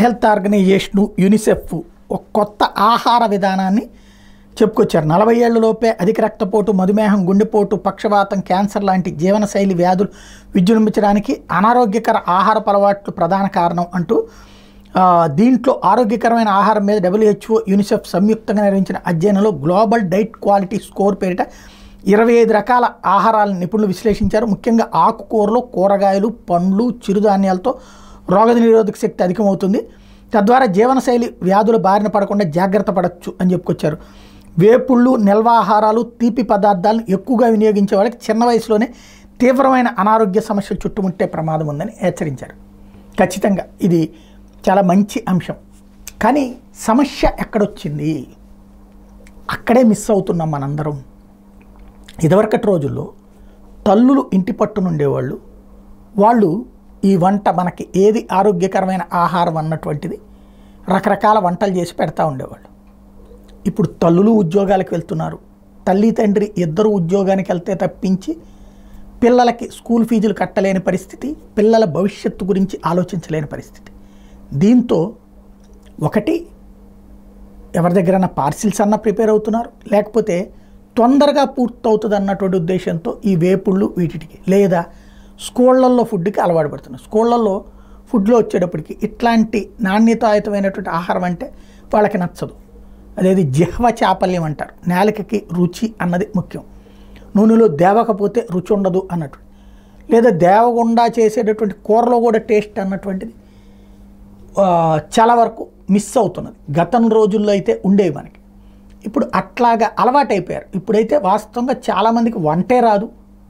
health organisation UNICEF ఒక కొత్త ఆహార విధానాన్ని చెప్పుకొచ్చారు నలభై ఏళ్లలోపే అధిక రక్తపోటు మధుమేహం గుండెపోటు పక్షవాతం క్యాన్సర్ లాంటి జీవనశైలి వ్యాధులు విజృంభించడానికి అనారోగ్యకర ఆహారపు అలవాట్లు ప్రధాన కారణం అంటూ ఆ, దీంట్లో ఆరోగ్యకరమైన ఆహారం మీద డబ్ల్యూహెచ్ఓ యూనిసెఫ్ సంయుక్తంగా నిర్వహించిన అధ్యయనంలో గ్లోబల్ డైట్ క్వాలిటీ స్కోర్ పేరిట ఇరవై ఐదు రకాల ఆహారాలను నిపుణులు విశ్లేషించారు ముఖ్యంగా ఆకుకూరలు కూరగాయలు పండ్లు చిరుధాన్యాలతో రోగనిరోధక శక్తి అధికమవుతుంది తద్వారా జీవనశైలి వ్యాధుల బారిన పడకుండా జాగ్రత్త పడవచ్చు అని చెప్పుకొచ్చారు వేపుళ్ళు నిల్వ ఆహారాలు తీపి పదార్థాలను ఎక్కువగా వినియోగించే వాళ్ళకి చిన్న వయసులోనే తీవ్రమైన అనారోగ్య సమస్యలు చుట్టుముట్టే ప్రమాదం ఉందని హెచ్చరించారు ఖచ్చితంగా ఇది చాలా మంచి అంశం కానీ సమస్య ఎక్కడొచ్చింది అక్కడే మిస్ అవుతున్నాం మనందరం ఇదివరకటి రోజుల్లో తల్లులు ఇంటి పట్టునుండేవాళ్ళు వాళ్ళు ఈ వంట మనకి ఏది ఆరోగ్యకరమైన ఆహారం అన్నటువంటిది రకరకాల వంటలు చేసి పెడతా ఉండేవాళ్ళు ఇప్పుడు తల్లులు ఉద్యోగాలకు వెళ్తున్నారు తల్లి తండ్రి ఇద్దరు ఉద్యోగానికి వెళ్తే తప్పించి పిల్లలకి స్కూల్ ఫీజులు కట్టలేని పరిస్థితి పిల్లల భవిష్యత్తు గురించి ఆలోచించలేని పరిస్థితి దీంతో ఒకటి ఎవరి దగ్గరైనా పార్సిల్స్ అన్న ప్రిపేర్ అవుతున్నారు లేకపోతే తొందరగా పూర్తవుతుంది అన్నటువంటి ఉద్దేశంతో ఈ వేపుళ్ళు వీటికి లేదా స్కూళ్ళల్లో ఫుడ్కి అలవాటు పడుతున్నారు స్కూళ్ళల్లో ఫుడ్లో వచ్చేటప్పటికి ఇట్లాంటి నాణ్యతాయుతమైనటువంటి ఆహారం అంటే వాళ్ళకి నచ్చదు అదేది జిహ్వ చాపల్యం అంటారు నేలకకి రుచి అన్నది ముఖ్యం నూనెలో దేవకపోతే రుచి ఉండదు అన్నట్టు లేదా దేవగుండా చేసేటటువంటి కూరలో కూడా టేస్ట్ అన్నటువంటిది ఆ, చాలా వరకు మిస్ అవుతున్నది గతం రోజుల్లో అయితే ఉండేవి మనకి ఇప్పుడు అట్లాగా అలవాటైపోయారు ఇప్పుడైతే వాస్తవంగా చాలామందికి వంటే రాదు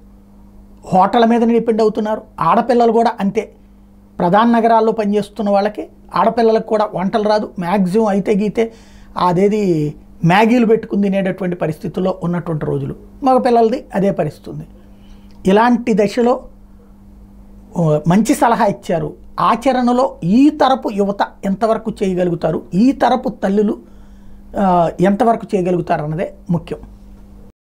హోటల్ మీద డిపెండ్ అవుతున్నారు ఆడపిల్లలు కూడా అంతే ప్రధాన నగరాల్లో పనిచేస్తున్న వాళ్ళకి ఆడపిల్లలకు కూడా వంటలు రాదు మ్యాక్సిమం అయితే గీతే అదేది మ్యాగీలు పెట్టుకుని తినేటటువంటి పరిస్థితుల్లో ఉన్నటువంటి రోజులు మగపిల్లలది అదే పరిస్థితి ఉంది ఇలాంటి దశలో ఓ, మంచి సలహా ఇచ్చారు ఆచరణలో ఈ తరపు యువత ఎంతవరకు చేయగలుగుతారు ఈ తరపు తల్లులు ఆ, ఎంతవరకు చేయగలుగుతారు అన్నదే ముఖ్యం